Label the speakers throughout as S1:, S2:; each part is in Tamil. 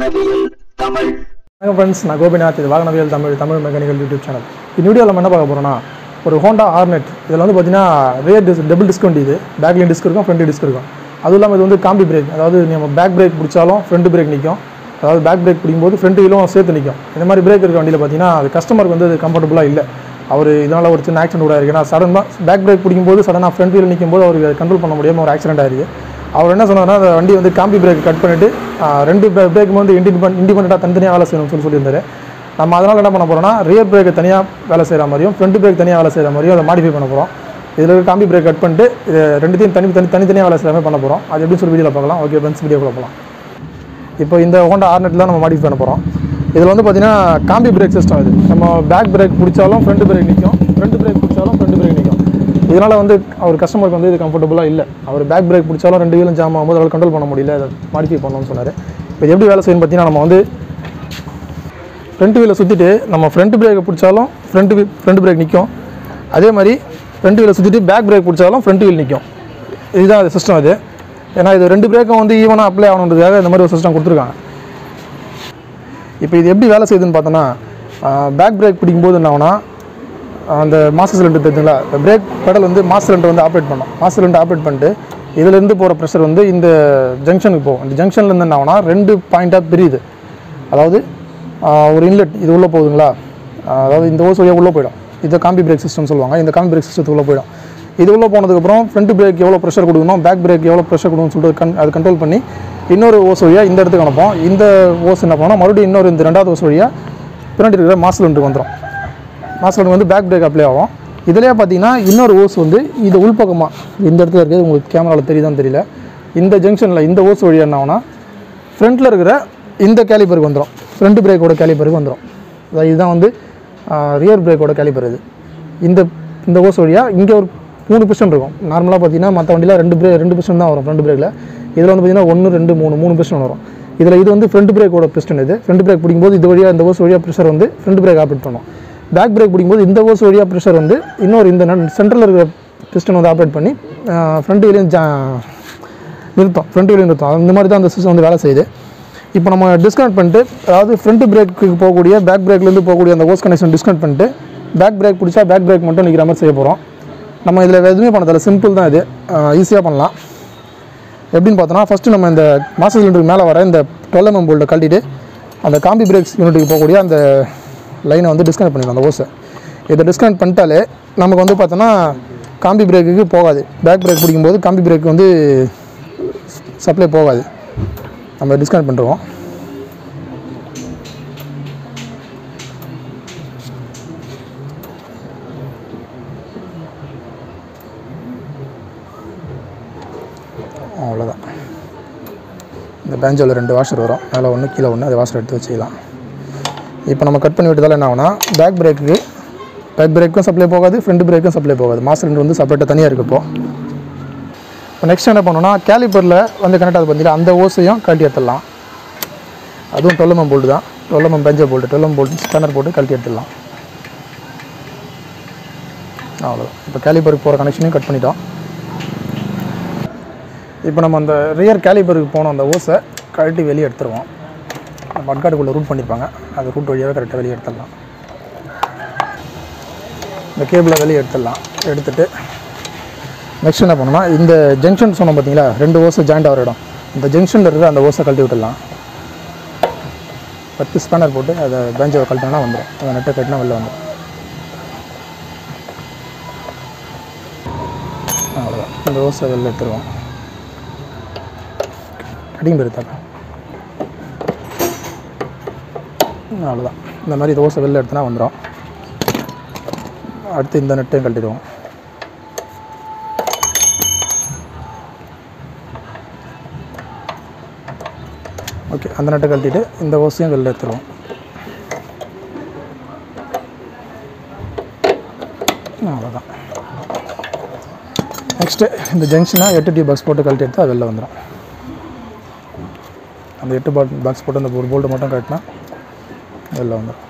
S1: வாகனவியல் தமிழ்
S2: வணக்கம் ஃப்ரெண்ட்ஸ் நான் கோபிநாத் இது வாகனவியல் Tamil Tamil mechanical YouTube channel இந்த வீடியோவில் நம்ம என்ன பார்க்க போகிறோம்னா ஒரு ஹோண்டா ஆர்னெட் இதில் வந்து பார்த்தீங்கன்னா ரியர் டிஸ்க் டபுள் டிஸ்க் வண்டி இது பேக்லேயும் டிஸ்க் இருக்கும் ஃப்ரண்ட் டிஸ்க் இருக்கும் அதுவும் இல்லாமல் இது வந்து காம்பி பிரேக் அதாவது நம்ம பேக் பிரேக் பிடிச்சாலும் ஃப்ரண்ட் பிரேக் நிற்கும் அதாவது பேக் பிரேக் பிடிக்கும்போது ஃப்ரண்ட் வீலும் சேர்த்து நிற்கும் இந்த மாதிரி பிரேக் இருக்க வண்டியில் பார்த்தீங்கன்னா அது கஸ்டமருக்கு வந்து அது கம்ஃபர்டபுளாக இல்லை அவர் இதனால் ஒரு சின்ன ஆக்சிடென்ட் கூட இருக்கு ஏன்னா சடனாக பேக் பிரேக் பிடிக்கும்போது சடனாக ஃப்ரண்ட் வீல் நிற்கும் போது அவருக்கு கண்ட்ரோல் பண்ண முடியாமல் ஒரு ஆக்சிடென்ட் ஆயிருக்கு அவர் என்ன சொன்னார்னா அந்த வண்டி வந்து காம்பி பிரேக் கட் பண்ணிவிட்டு ரெண்டு பிரேக்கும் வந்து இண்டிபெண்ட் இண்டிபெண்ட்டாக தனித்தனியாக வேலை செய்யணும்னு சொல்லி சொல்லியிருந்தாரு நம்ம அதனால் என்ன பண்ண போகிறோம்னா ரியர் பிரேக்கை தனியாக வேலை செய்கிற மாதிரியும் ஃப்ரண்ட் பிரேக் தனியாக வேலை செய்கிற மாதிரியும் அதை மாடிஃபை பண்ண போகிறோம் இதில் இருக்க காம்பி பிரேக் கட் பண்ணிட்டு இது ரெண்டுத்தையும் தனி தனி தனித்தனியாக வேலை செய்கிற மாதிரி பண்ண போகிறோம் அது எப்படி சொல்லி வீடியோவில் பார்க்கலாம் ஓகே ஃப்ரெண்ட்ஸ் வீடியோக்குள்ள போகலாம் இப்போ இந்த ஹோண்டா ஆர்னெட்டில் நம்ம மாடிஃபை பண்ண போகிறோம் இதில் வந்து பார்த்தீங்கன்னா காம்பி பிரேக் சிஸ்டம் இது நம்ம பேக் பிரேக் பிடிச்சாலும் ஃப்ரண்ட் பிரேக் நிற்கும் ஃப்ரண்ட் பிரேக் பிடிச்சாலும் ஃப்ரண்ட் பிரேக் நிற்கும் இதனால் வந்து அவர் கஸ்டமருக்கு வந்து இது கம்ஃபர்டபுளாக இல்லை அவர் பேக் பிரேக் பிடிச்சாலும் ரெண்டு வீலும் ஜாம் ஆகும்போது அவரால் கண்ட்ரோல் பண்ண முடியல அதை மாடிஃபை பண்ணணும்னு சொன்னார் இப்போ இது எப்படி வேலை செய்யணும்னு பார்த்தீங்கன்னா நம்ம வந்து ஃப்ரண்ட் வீலை சுற்றிட்டு நம்ம ஃப்ரண்ட் பிரேக்கை பிடிச்சாலும் ஃப்ரண்ட் ஃப்ரண்ட் பிரேக் நிற்கும் அதே மாதிரி ஃப்ரண்ட் வீலை சுற்றிட்டு பேக் பிரேக் பிடிச்சாலும் ஃப்ரண்ட் வீல் நிற்கும் இதுதான் அது சிஸ்டம் இது ஏன்னா இது ரெண்டு பிரேக்கும் வந்து ஈவனாக அப்ளை ஆகணுன்றதுக்காக இந்த மாதிரி ஒரு சிஸ்டம் கொடுத்துருக்காங்க இப்போ இது எப்படி வேலை செய்யுதுன்னு பார்த்தோன்னா பேக் பிரேக் பிடிக்கும்போது என்ன ஆகும்னா அந்த மாஸ்டர் சிலிண்டர் தெரியுங்களா பிரேக் பெடல் வந்து மாஸ்டர் சிலிண்டர் வந்து ஆப்ரேட் பண்ணோம் மாஸ்டர் சிலிண்டர் ஆப்ரேட் பண்ணிட்டு இதுலேருந்து போகிற ப்ரெஷர் வந்து இந்த ஜங்ஷனுக்கு போகும் இந்த ஜங்ஷன்லேருந்து என்ன ஆகும்னா ரெண்டு பாயிண்ட்டாக பிரியுது அதாவது ஆஹ், ஒரு இன்லெட் இது உள்ளே போகுதுங்களா ஆஹ், அதாவது இந்த ஓஸ் வழியாக உள்ளே போயிடும் இதை காம்பி பிரேக் சிஸ்டம் சொல்லுவாங்க இந்த காம்பி பிரேக் சிஸ்டத்துக்கு உள்ளே போயிடும் இது உள்ளே போனதுக்கப்புறம் ஃப்ரண்ட் பிரேக் எவ்வளோ ப்ரெஷர் கொடுக்கணும் பேக் பிரேக் எவ்வளோ ப்ரெஷர் கொடுக்கணும்னு சொல்லிட்டு கன் அது கண்ட்ரோல் பண்ணி இன்னொரு ஓஸ் வழியாக இந்த இடத்துக்கு அனுப்போம் இந்த ஓஸ் என்ன பண்ணோம் மறுபடியும் இன்னொரு இந்த ரெண்டாவது ஓஸ் வழியாக பின்னாடி இருக்கிற மாஸ் சிலிண்டருக்கு வந்துடும் மாஸ்டர் வந்து பேக் பிரேக் அப்ளை ஆகும் இதுலேயே பார்த்தீங்கன்னா இன்னொரு ஓஸ் வந்து இது உள்பக்கமாக இந்த இடத்துல இருக்குது உங்களுக்கு கேமராவில் தெரியுதான்னு தெரியல இந்த ஜங்ஷனில் இந்த ஓஸ் வழியாக என்ன ஆகும்னா ஃப்ரண்ட்டில் இருக்கிற இந்த கேலிப்பருக்கு வந்துடும் ஃப்ரண்ட் பிரேக்கோட கேலிப்பருக்கு வந்துடும் அதாவது இதுதான் வந்து ரியர் பிரேக்கோட கேலிப்பர் இது இந்த இந்த ஓஸ் வழியாக இங்கே ஒரு மூணு பிஸ்டன் இருக்கும் நார்மலாக பார்த்தீங்கன்னா மற்ற வண்டியில் ரெண்டு பிரே ரெண்டு பிஸ்டன் தான் வரும் ஃப்ரண்ட் பிரேக்கில் இதில் வந்து பார்த்தீங்கன்னா ஒன்று ரெண்டு மூணு மூணு பிஸ்டன் வரும் இதில் இது வந்து ஃப்ரண்ட் பிரேக்கோட பிஸ்டன் இது ஃப்ரண்ட் பிரேக் பிடிக்கும்போது இது வழியாக இந்த ஓஸ் வழியாக ப்ரெஷர் வந்து ஃப்ரண்ட் பிரேக் ஆப்ரேட் பண்ணும் பேக் பிரேக் பிடிக்கும்போது இந்த ஓஸ் வழியாக ப்ரெஷர் வந்து இன்னொரு இந்த சென்டரில் இருக்கிற பிஸ்டன் வந்து ஆப்ரேட் பண்ணி ஃப்ரண்ட் வீலையும் ஜா நிறுத்தம் ஃப்ரண்ட் வீலையும் நிறுத்தம் அந்த மாதிரி தான் அந்த சிஸ்டம் வந்து வேலை செய்யுது இப்போ நம்ம டிஸ்கனெக்ட் பண்ணிட்டு அதாவது ஃப்ரண்ட் பிரேக்கு போகக்கூடிய பேக் பிரேக்லேருந்து போகக்கூடிய அந்த ஓஸ் கனெக்ஷன் டிஸ்கனெக்ட் பண்ணிட்டு பேக் பிரேக் பிடிச்சா பேக் பிரேக் மட்டும் நிற்கிற மாதிரி செய்ய போகிறோம் நம்ம இதில் எதுவுமே பண்ணதில்ல சிம்பிள் தான் இது ஈஸியாக பண்ணலாம் எப்படின்னு பார்த்தோன்னா ஃபஸ்ட்டு நம்ம இந்த மாஸ்டர் சிலிண்டருக்கு மேலே வர இந்த டுவெல் எம்எம் போல்ட்டை கழட்டிட்டு அந்த காம்பி பிரேக்ஸ் யூனிட்டுக்கு போகக்கூடிய அந்த லைனை வந்து டிஸ்கனெக்ட் பண்ணிடலாம் அந்த ஓஸை இதை டிஸ்கனெக்ட் பண்ணிட்டாலே நமக்கு வந்து பார்த்தோன்னா காம்பி பிரேக்குக்கு போகாது பேக் பிரேக் பிடிக்கும்போது காம்பி பிரேக் வந்து சப்ளை போகாது நம்ம டிஸ்கனெக்ட் பண்ணிடுவோம் அவ்வளோதான் இந்த பேஞ்சோவில் ரெண்டு வாஷர் வரும் மேலே ஒன்று கீழே ஒன்று அது வாஷர் எடுத்து வச்சுக்கலாம் இப்போ நம்ம கட் பண்ணி விட்டதால என்ன ஆகும்னா பேக் பிரேக்கு பேக் பிரேக்கும் சப்ளை போகாது ஃப்ரண்ட் பிரேக்கும் சப்ளை போகாது மாஸ்டர் ரெண்டு வந்து செப்பரேட்டாக தனியாக இருக்கு இப்போ இப்போ நெக்ஸ்ட் என்ன பண்ணணும்னா கேலிப்பரில் வந்து கனெக்ட் ஆகுது பார்த்தீங்கன்னா அந்த ஓஸையும் கழட்டி எடுத்துடலாம் அதுவும் டுவெல்எம் போல்ட்டு தான் டுவெல்எம் பெஞ்சர் போல்ட்டு டுவெல்எம் போல்ட்டு ஸ்கேனர் போட்டு கழட்டி எடுத்துடலாம் அவ்வளோதான் இப்போ கேலிப்பருக்கு போகிற கனெக்ஷனையும் கட் பண்ணிட்டோம் இப்போ நம்ம அந்த ரியர் கேலிபருக்கு போனோம் அந்த ஓஸை கழட்டி வெளியே எடுத்துருவோம் மட்காட்டுக்குள்ளே ரூட் பண்ணியிருப்பாங்க அது ரூட் வழியாக கரெக்டாக வெளியே எடுத்துடலாம் இந்த கேபிளை வெளியே எடுத்துடலாம் எடுத்துட்டு நெக்ஸ்ட் என்ன பண்ணணும்னா இந்த ஜங்ஷன் சொன்னோம் பார்த்தீங்களா ரெண்டு ஓஸை ஜாயிண்ட் ஆகிற இடம் இந்த ஜங்ஷனில் இருக்கிற அந்த ஓஸை கழட்டி விட்டுடலாம் பத்து ஸ்பேனர் போட்டு அதை பேஞ்சை கழட்டினா வந்துடும் அதை நெட்டை கட்டினா வெளில வந்துடும் அவ்வளோதான் இந்த ஓஸை வெளில எடுத்துருவோம் கட்டிங் பெருத்தாக்கா அவ்வளோதான் இந்த மாதிரி தோசை வெளில எடுத்தனா வந்துடும் அடுத்து இந்த நெட்டையும் கழட்டிடுவோம் ஓகே அந்த நட்டை கழட்டிட்டு இந்த ஓசையும் வெளில எடுத்துருவோம் அவ்வளோதான் நெக்ஸ்ட்டு இந்த ஜங்ஷனாக எட்டு டி பாக்ஸ் போட்டு கழட்டி எடுத்து அது வெளில வந்துடும் அந்த எட்டு பாட் பாக்ஸ் போட்டு அந்த ஒரு போல்ட்டு மட்டும் கட்டினா வெளில வந்துடும்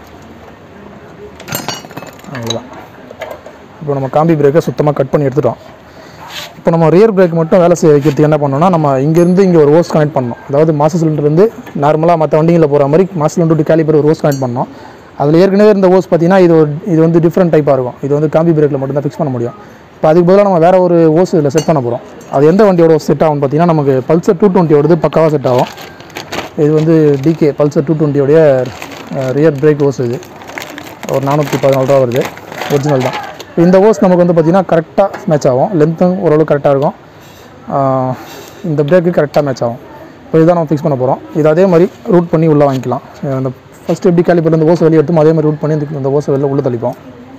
S2: அவ்வளோதான் இப்போ நம்ம காம்பி பிரேக்கை சுத்தமாக கட் பண்ணி எடுத்துட்டோம் இப்போ நம்ம ரியர் பிரேக் மட்டும் வேலை செய்ய வைக்கிறதுக்கு என்ன பண்ணோம்னா நம்ம இங்கேருந்து இங்கே ஒரு ஓஸ் கனெக்ட் பண்ணோம் அதாவது மாஸ்டர் சிலிண்டர்லேருந்து நார்மலாக மற்ற வண்டிகளில் போகிற மாதிரி மாஸ்டர் சிலிண்டர் டு கேலிபர் ஒரு ஓஸ் கனெக்ட் பண்ணோம் அதில் ஏற்கனவே இருந்த ஓஸ் பார்த்தீங்கன்னா இது ஒரு இது வந்து டிஃப்ரெண்ட் டைப்பாக இருக்கும் இது வந்து காம்பி பிரேக்கில் மட்டும்தான் ஃபிக்ஸ் பண்ண முடியும் இப்போ அதுக்கு பதிலாக நம்ம வேறு ஒரு ஓஸ் இதில் செட் பண்ண போகிறோம் அது எந்த வண்டியோட செட் ஆகும்னு பார்த்தீங்கன்னா நமக்கு பல்சர் டூ டுவெண்ட்டியோடது பக்காவாக செட் ஆகும் இது வந்து டிகே பல்சர் டூ டுவெண்ட்டியோடைய ரியர் பிரேக் ஓஸ் இது ஒரு நானூற்றி பதினாலு ரூபா வருது ஒரிஜினல் தான் இப்போ இந்த ஓஸ் நமக்கு வந்து பார்த்திங்கன்னா கரெக்டாக மேட்ச் ஆகும் லென்த்தும் ஓரளவு கரெக்டாக இருக்கும் ஆஹ் இந்த பிரேக்கு கரெக்டாக மேட்ச் ஆகும் இப்போ இதுதான் நம்ம ஃபிக்ஸ் பண்ண போகிறோம் இது அதே மாதிரி ரூட் பண்ணி உள்ளே வாங்கிக்கலாம் அந்த ஃபஸ்ட்டு எப்படி கேலிப்பர் இந்த ஓஸ் வெளியே எடுத்தோமோ அதே மாதிரி ரூட் பண்ணி இந்த- இந்த ஓஸை வெளில உள்ளே தள்ளிப்போம்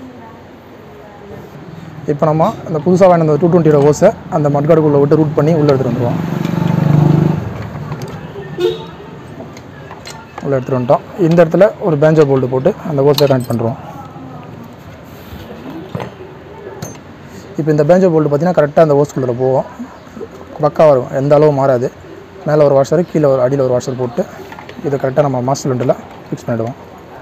S2: இப்போ நம்ம அந்த புதுசாக வாங்கின அந்த டூ டுவெண்ட்டியோட ஓஸை அந்த மட்காடுக்குள்ளே விட்டு ரூட் பண்ணி உள்ளே எடுத்துகிட்டு வந்துடுவோம் உள்ளே எடுத்துகிட்டு வந்துட்டோம் இந்த இடத்துல ஒரு பேஞ்சோ போல்டு போட்டு அந்த ஓஸை கனெக்ட் பண்ணுறோம் இப்போ இந்த பேஞ்சோ போல்டு பார்த்தீங்கன்னா கரெக்டாக அந்த ஓஸ்குள்ளே போகும் பக்காவாக இருக்கும் எந்த அளவும் மாறாது மேலே ஒரு வாஷர் கீழே ஒரு அடியில் ஒரு வாஷர் போட்டு இதை கரெக்டாக நம்ம மாஸ்டர் சிலிண்டரில் ஃபிக்ஸ் பண்ணிவிடுவோம்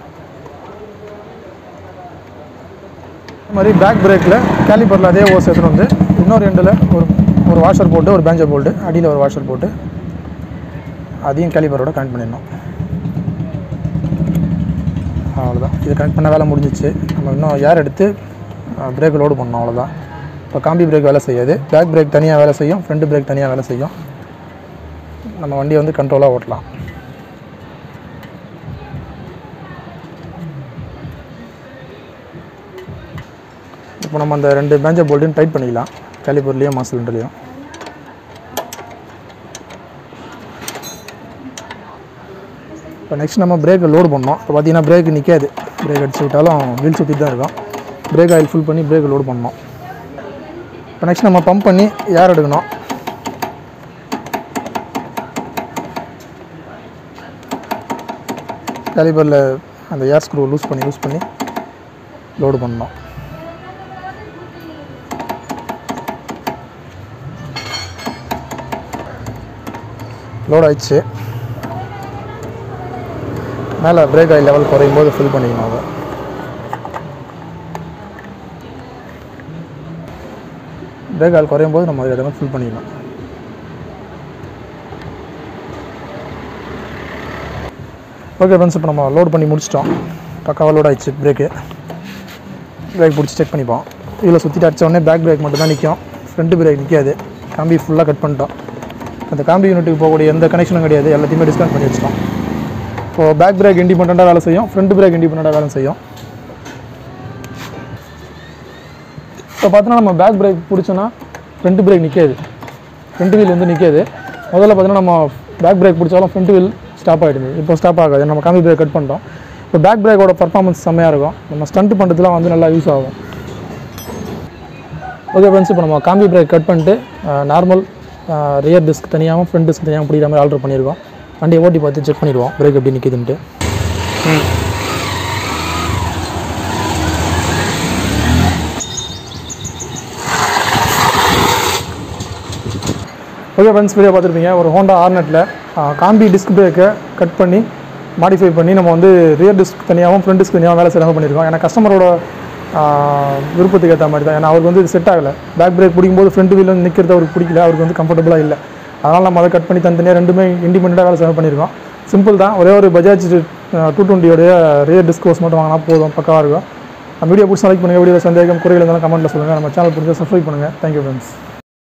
S2: இந்த மாதிரி பேக் பிரேக்கில் கேலிபரில் அதே ஓஸ் எடுத்துகிட்டு வந்து இன்னொரு எண்டில் ஒரு ஒரு வாஷர் போட்டு ஒரு பேஞ்சோ போல்டு அடியில் ஒரு வாஷர் போட்டு அதையும் கேலிபரோட கனெக்ட் பண்ணிடணும் அவ்வளோதான் இது கனெக்ட் பண்ண வேலை முடிஞ்சிச்சு நம்ம இன்னும் ஏர் எடுத்து பிரேக் லோடு பண்ணோம் அவ்வளோதான் இப்போ காம்பி பிரேக் வேலை செய்யாது பேக் பிரேக் தனியாக வேலை செய்யும் ஃப்ரண்ட் பிரேக் தனியாக வேலை செய்யும் நம்ம வண்டியை வந்து கண்ட்ரோலாக ஓட்டலாம் இப்போ நம்ம அந்த ரெண்டு பேஞ்ச போல்ட்டையும் டைட் பண்ணிக்கலாம் கேலிபர்லேயும் மாஸ் சிலிண்டர்லேயும் இப்போ நெக்ஸ்ட் நம்ம பிரேக்கை லோடு பண்ணோம் இப்போ பார்த்தீங்கன்னா பிரேக் நிற்காது பிரேக் அடிச்சு விட்டாலும் வீல் சுற்றிட்டு தான் இருக்கும் பிரேக் ஆயில் ஃபுல் பண்ணி பிரேக் லோடு பண்ணோம் இப்போ நெக்ஸ்ட் நம்ம பம்ப் பண்ணி ஏர் எடுக்கணும் கேலிபரில் அந்த ஏர் ஸ்க்ரூ லூஸ் பண்ணி லூஸ் பண்ணி லோடு பண்ணோம் லோட் ஆயிடுச்சு மேலே பிரேக் ஆயில் லெவல் குறையும் போது ஃபில் பண்ணிக்கணும் அதை பிரேக் ஆயில் குறையும் போது நம்ம அதை ஃபில் பண்ணிக்கணும் ஓகே ஃப்ரெண்ட்ஸ் இப்போ நம்ம லோட் பண்ணி முடிச்சிட்டோம் பக்காவாக லோட் ஆயிடுச்சு பிரேக்கு பிரேக் பிடிச்சி செக் பண்ணிப்போம் இதில் சுற்றிட்டு அடிச்ச உடனே பேக் பிரேக் மட்டும் தான் நிற்கும் ஃப்ரண்ட் பிரேக் நிற்காது காம்பி ஃபுல்லாக கட் பண்ணிட்டோம் அந்த காம்பி யூனிட்டுக்கு போகக்கூடிய எந்த கனெக்ஷனும் கிடையாது எல்லாத்தையுமே டிஸ்கனெக்ட் பண்ணி வச்சிட்டோம் இப்போது பேக் பிரேக் இண்டிபெண்ட்டாக வேலை செய்யும் ஃப்ரண்ட் பிரேக் இண்டிபெண்ட்டாக வேலை செய்யும் இப்போ பார்த்தோன்னா நம்ம பேக் பிரேக் பிடிச்சோன்னா ஃப்ரண்ட் பிரேக் நிற்காது ஃப்ரண்ட் வீல் வந்து நிற்காது முதல்ல பார்த்தீங்கன்னா நம்ம பேக் பிரேக் பிடிச்சாலும் ஃப்ரண்ட் வீல் ஸ்டாப் ஆகிடுது இப்போ ஸ்டாப் ஆகாது நம்ம காம்பி பிரேக் கட் பண்ணிட்டோம் இப்போ பேக் பிரேக்கோட பர்ஃபார்மன்ஸ் செம்மையாக இருக்கும் நம்ம ஸ்டண்ட் பண்ணுறதுலாம் வந்து நல்லா யூஸ் ஆகும் ஓகே ஃப்ரெண்ட்ஸ் இப்போ நம்ம காம்பி பிரேக் கட் பண்ணிட்டு நார்மல் ரியர் டிஸ்க் தனியாகவும் ஃப்ரண்ட் டிஸ்க் தனியாகவும் பிடிக்கிற மாதிரி ஆல்டர் பண்ணியிருக்கோம் வண்டியை ஓட்டி பார்த்து செக் பண்ணிடுவோம் பிரேக் எப்படி நிற்கிதுன்ட்டு ஓகே ஃப்ரெண்ட்ஸ் வீடியோ பார்த்துருப்பீங்க ஒரு ஹோண்டா ஆர்னெட்டில் காம்பி டிஸ்க் பிரேக்கை கட் பண்ணி மாடிஃபை பண்ணி நம்ம வந்து ரியர் டிஸ்க் தனியாகவும் ஃப்ரண்ட் டிஸ்க் தனியாகவும் வேலை செய்யாமல் பண்ணியிருக்கோம் ஏன்னா கஸ்டமரோட விருப்பத்துக்கு ஏற்ற மாதிரி தான் ஏன்னா அவருக்கு வந்து இது செட் ஆகலை பேக் பிரேக் பிடிக்கும்போது ஃப்ரண்ட் வீல் வந்து நிற்கிறது அவருக்கு பிடிக்கல அவருக்கு வந்து கம்ஃபர்டபுளாக இல்லை அதனால் நம்ம அதை கட் பண்ணி தனித்தனியாக ரெண்டுமே இண்டிபெண்ட்டாக வேலை செய்ய பண்ணியிருக்கோம் சிம்பிள் தான் ஒரே ஒரு பஜாஜ் டூ டுவெண்ட்டியோடைய ரியர் டிஸ்கோஸ் மட்டும் வாங்கினா போதும் பக்கவாக இருக்கும் நம்ம வீடியோ பிடிச்சி லைக் பண்ணுங்கள் வீடியோ சந்தேகம் குறைகள் இருந்தாலும் கமெண்ட்டில் சொல்லுங்கள் நம்ம சேனல் பிடிச்சா சப்ஸ்கிரைப் பண்ணுங்கள் தேங்க்யூ ஃப்ரெண்ட்ஸ்